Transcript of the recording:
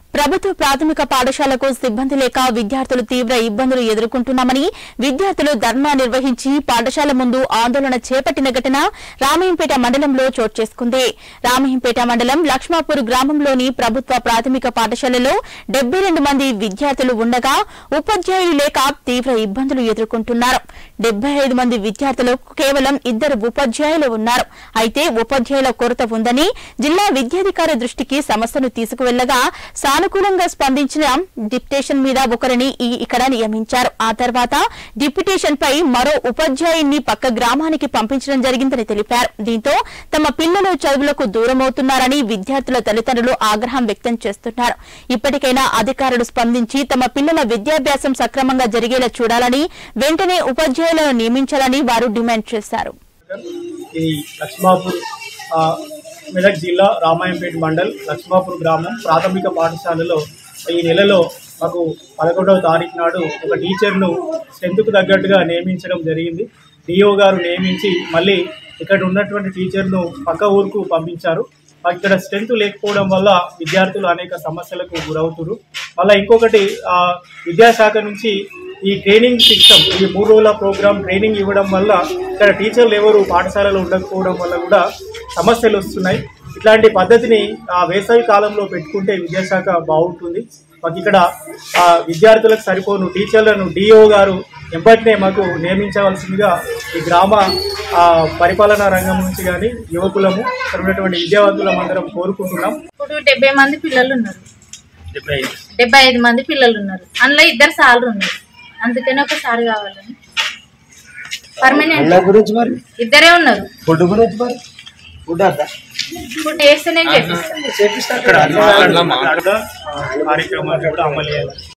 ప్రభుత్వ ప్రాథమిక పాఠశాలకు సిబ్బంది లేక విద్యార్థులు తీవ్ర ఇబ్బందులు ఎదుర్కొంటున్నామని విద్యార్థులు ధర్నా నిర్వహించి పాఠశాల ముందు ఆందోళన చేపట్టిన ఘటన రామయ్యంపేట మండలంలో చోటు చేసుకుంది రామయ్యంపేట మండలం లక్ష్మాపూర్ గ్రామంలోని ప్రభుత్వ ప్రాథమిక పాఠశాలలో డెబ్బై రెండు మంది విద్యార్థులు ఉండగా ఉపాధ్యాయులు లేక తీవ్ర ఇబ్బందులు ఎదుర్కొంటున్నారు డెబ్బై ఐదు మంది విద్యార్థులకు కేవలం ఇద్దరు ఉపాధ్యాయులు ఉన్నారు అయితే ఉపాధ్యాయుల కొరత ఉందని జిల్లా విద్యాధికారి దృష్టికి సమస్యను తీసుకువెళ్లగా సానుకూలంగా స్పందించిన డిప్యుటేషన్ మీద ఒకరిని ఈ ఇక్కడ నియమించారు ఆ తర్వాత డిప్యుటేషన్ పై మరో ఉపాధ్యాయుణ్ణి పక్క గ్రామానికి పంపించడం జరిగిందని తెలిపారు దీంతో తమ పిల్లలు చదువులకు దూరమవుతున్నారని విద్యార్థుల తల్లిదండ్రులు ఆగ్రహం వ్యక్తం చేస్తున్నారు ఇప్పటికైనా అధికారులు స్పందించి తమ పిల్లల విద్యాభ్యాసం సక్రమంగా జరిగేలా చూడాలని వెంటనే ఉపాధ్యాయులను నియమించాలని వారు డిమాండ్ చేశారు ఇది లక్ష్మాపూర్ ఆ, మెదక్ జిల్లా రామాయంపేట మండల్ లక్ష్మాపూర్ గ్రామం ప్రాథమిక పాఠశాలలో ఈ నెలలో మాకు పదకొండవ తారీఖు నాడు ఒక టీచర్ను స్ట్రెంత్కు తగ్గట్టుగా నియమించడం జరిగింది డిఓ గారు నియమించి మళ్ళీ ఇక్కడ ఉన్నటువంటి టీచర్ను పక్క ఊరుకు పంపించారు మాకు ఇక్కడ స్ట్రెంత్ లేకపోవడం వల్ల విద్యార్థులు అనేక సమస్యలకు గురవుతున్నారు మళ్ళీ ఇంకొకటి ఆ, విద్యాశాఖ నుంచి ఈ ట్రైనింగ్ సిస్టమ్ ఈ మూడు రోజుల ప్రోగ్రామ్ ట్రైనింగ్ ఇవ్వడం వల్ల ఇక్కడ టీచర్లు ఎవరు పాఠశాలలో ఉండకపోవడం వల్ల కూడా సమస్యలు వస్తున్నాయి ఇట్లాంటి పద్ధతిని ఆ వేసవి కాలంలో పెట్టుకుంటే విద్యాశాఖ బాగుంటుంది మాకు ఇక్కడ ఆ, విద్యార్థులకు సరిపోను టీచర్లను డిఓ గారు ఎంబటినే మాకు నియమించవలసిందిగా ఈ గ్రామ ఆ, పరిపాలనా రంగం నుంచి కానీ యువకులము ఇక్కడ ఉన్నటువంటి విద్యావంతులం అందరం కోరుకుంటున్నాం ఇప్పుడు డెబ్బై మంది పిల్లలు ఉన్నారు డెబ్బై ఐదు మంది పిల్లలు ఉన్నారు అందులో ఇద్దరు సార్లు ఉన్నారు అందుకని ఒకసారి కావాలని పర్మనెంట్ అన్న గురించి మరి ఇద్దరే ఉన్నారు ఫుడ్ గురించి మరి ఫుడ్ అంతా ఇప్పుడు వేస్తేనే చేపిస్తాను చేపిస్తా ఇక్కడ కార్యక్రమాలు కూడా అమలు చేయాలి